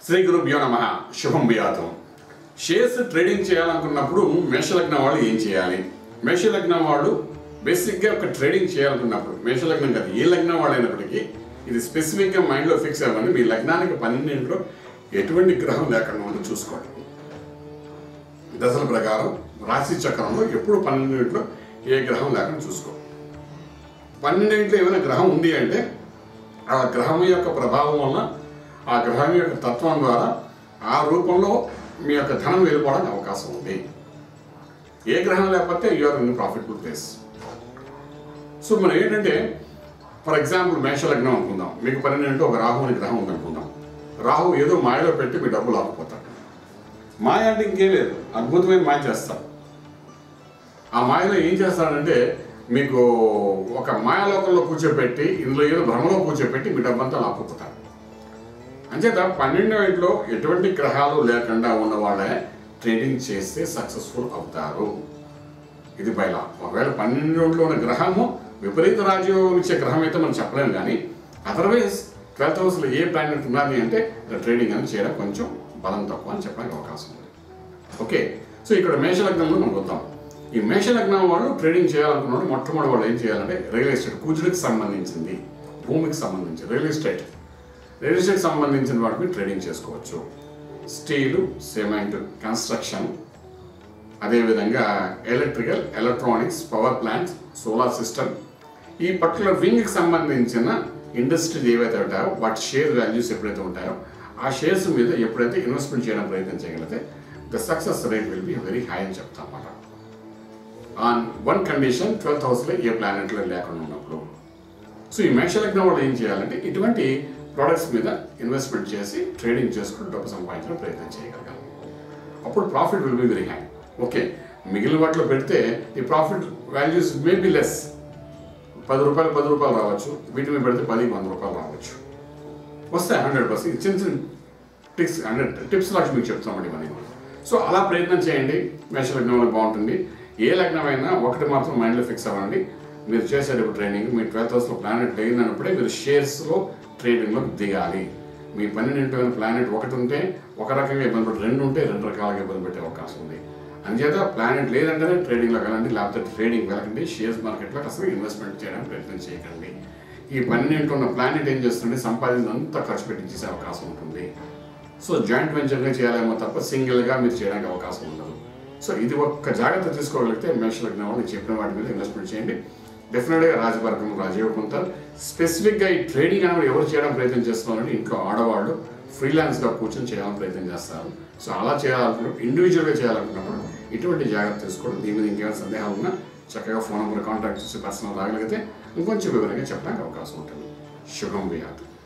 శ్రీ గురుభ్యో నమ శుభం బియాతం షేర్స్ ట్రేడింగ్ చేయాలనుకున్నప్పుడు మేషలగ్నం వాళ్ళు ఏం చేయాలి మేషలగ్నం వాళ్ళు బేసిక్గా ఒక ట్రేడింగ్ చేయాలనుకున్నప్పుడు మేషలగ్నం కాదు ఏ లగ్నం వాళ్ళు అయినప్పటికీ ఇది స్పెసిఫిక్గా మైండ్లో ఫిక్స్ అవ్వండి మీ లగ్నానికి పన్నెండింటిలో ఎటువంటి గ్రహం లేకుండా ఉందో చూసుకోండి దశల ప్రకారం రాశి చక్రంలో ఎప్పుడు పన్నెండింటిలో ఏ గ్రహం లేకుండా చూసుకో పన్నెండింటిలో ఏమైనా గ్రహం ఉంది అంటే ఆ గ్రహం యొక్క ప్రభావం వలన ఆ గ్రహం యొక్క తత్వం ద్వారా ఆ రూపంలో మీ యొక్క ధనం వెళ్ళిపోవడానికి అవకాశం ఉంది ఏ గ్రహం లేకపోతే you're in profitable place so మనం ఏంటంటే ఫర్ ఎగ్జాంపుల్ మేషలగ్నం అనుకుందాం మీకు పన్నెండు ఒక రాహు అనే గ్రహం ఉందనుకుందాం రాహు ఏదో మాయలో పెట్టి మీ డబ్బులు ఆకుపోతాడు మాయ అంటే ఇంకేం లేదు అద్భుతమైన మాయ చేస్తాడు ఆ మాయలో ఏం చేస్తాడంటే మీకు ఒక మాయలోకంలో కూర్చోబెట్టి ఇందులో ఏదో భ్రమలో కూర్చోబెట్టి మీ డబ్బంతా లాక్కుపోతాడు అంచేత పన్నెండో ఇంట్లో ఎటువంటి గ్రహాలు లేకుండా ఉన్న వాళ్ళే ట్రేడింగ్ చేస్తే సక్సెస్ఫుల్ అవుతారు ఇది బయలా ఒకవేళ పన్నెండు ఇంట్లో ఉన్న గ్రహము విపరీత రాజ్యం ఇచ్చే గ్రహం అయితే మనం చెప్పలేము కానీ అదర్వైజ్ ట్వెల్త్ హౌస్లో ఏ ప్లానెట్ ఉన్నది అంటే ట్రేడింగ్ అని చేయడం కొంచెం బలం తక్కువ అని చెప్పడానికి అవకాశం ఉంది ఓకే సో ఇక్కడ మేషలగ్నంలో మనం వద్దాం ఈ మేషలగ్నం వాళ్ళు ట్రేడింగ్ చేయాలనుకున్నప్పుడు మొట్టమొదటి వాళ్ళు ఏం చేయాలంటే రియల్ ఎస్టేట్ కుజుడికి సంబంధించింది భూమికి సంబంధించి రియల్ ఎస్టేట్ రియల్ ఎస్టేట్ సంబంధించిన వాటిని ట్రేడింగ్ చేసుకోవచ్చు స్టీలు సిమెంట్ కన్స్ట్రక్షన్ అదేవిధంగా electrical electronics power plants solar system ఈ పర్టికులర్ వింగ్కి సంబంధించిన ఇండస్ట్రీస్ ఏవైతే ఉంటాయో వాటి షేర్ వాల్యూస్ ఎప్పుడైతే ఉంటాయో ఆ షేర్స్ మీద ఎప్పుడైతే ఇన్వెస్ట్మెంట్ చేయడం ప్రయత్నం చేయగలిగితే the success rate will be very high అని చెప్తాం అన్నమాట ఆన్ వన్ కండిషన్ ట్వెల్త్ హౌస్లో ఏ ప్లానెట్లో లేకుండా ఉన్నప్పుడు సో ఈ మేషలగ్నం వాళ్ళు ఏం చేయాలంటే ఇటువంటి ప్రోడక్ట్స్ మీద ఇన్వెస్ట్మెంట్ చేసి ట్రేడింగ్ చేసుకుని డబ్బు సంపాదించడం ప్రయత్నం చేయగలగాలి అప్పుడు profit will be very high okay మిగిలిన వాటిలో పెడితే ఈ profit values may be less పది రూపాయలు పది రూపాయలు రావచ్చు వీటి మీద పెడితే పది వంద రూపాయలు రావచ్చు వస్తాయి హండ్రెడ్ పర్సెంట్ చిన్న చిన్న టిప్స్ హండ్రెడ్ టిప్స్ లాగా మీకు చెప్తామండి ఇవన్నీ సో అలా ప్రయత్నం చేయండి మేష లగ్నంలో బాగుంటుంది ఏ లగ్నమైనా ఒకటి మాత్రం మైండ్లో ఫిక్స్ అవ్వండి మీరు చేసేటప్పుడు ట్రైనింగ్ మీ ట్వెల్త్ హౌస్లో ప్లానెట్ లేనప్పుడే మీరు షేర్స్లో ట్రేడింగ్లో దిగాలి మీ పన్నెండింటి ప్లానెట్ ఒకటి ఉంటే ఒక రకంగా ఇబ్బంది పెట్టి రెండు ఉంటే రెండు రకాలుగా ఇబ్బంది పెట్టే అవకాశం ఉంది అంచేత ప్లానెట్ లేదంటేనే ట్రేడింగ్లో వెళ్ళండి లేకపోతే ట్రేడింగ్ వెళ్ళకండి షేర్స్ మార్కెట్లో అసలు ఇన్వెస్ట్మెంట్ చేయడానికి ప్రయత్నం చేయకండి ఈ పన్నెండింటి ఉన్న ప్లానెట్ ఏం చేస్తుంటే సంపాదించినంత ఖర్చు పెట్టించేసే అవకాశం ఉంటుంది సో జాయింట్ వెంచర్గా చేయాలేమో తప్ప సింగిల్గా మీరు చేయడానికి అవకాశం ఉండదు సో ఇది ఒక్క జాగ్రత్త తీసుకోగలిగితే మేషలగ్నం వాళ్ళు చెప్పిన వాటి మీద ఇన్వెస్ట్మెంట్ చేయండి డెఫినెట్గా రాజవర్గం రాజీవ్ పొందుతారు స్పెసిఫిక్గా ఈ ట్రేడింగ్ అనేది ఎవరు చేయడం ప్రయత్నం చేస్తున్నారంటే ఇంట్లో ఆడవాళ్ళు ఫ్రీలాన్స్గా కూర్చొని చేయాలని ప్రయత్నం చేస్తారు సో అలా చేయాలనుకున్నప్పుడు ఇండివిజువల్గా చేయాలనుకున్నప్పుడు ఇటువంటి జాగ్రత్త తీసుకోవడం దీని మీద ఇంకేమైనా సందేహాలు ఉన్నా చక్కగా ఫోన్ నెంబర్ కాంటాక్ట్ చేసి పర్సనల్ రాగలిగితే ఇంకొంచెం వివరంగా చెప్పడానికి అవకాశం ఉంటుంది శుభం విహాత్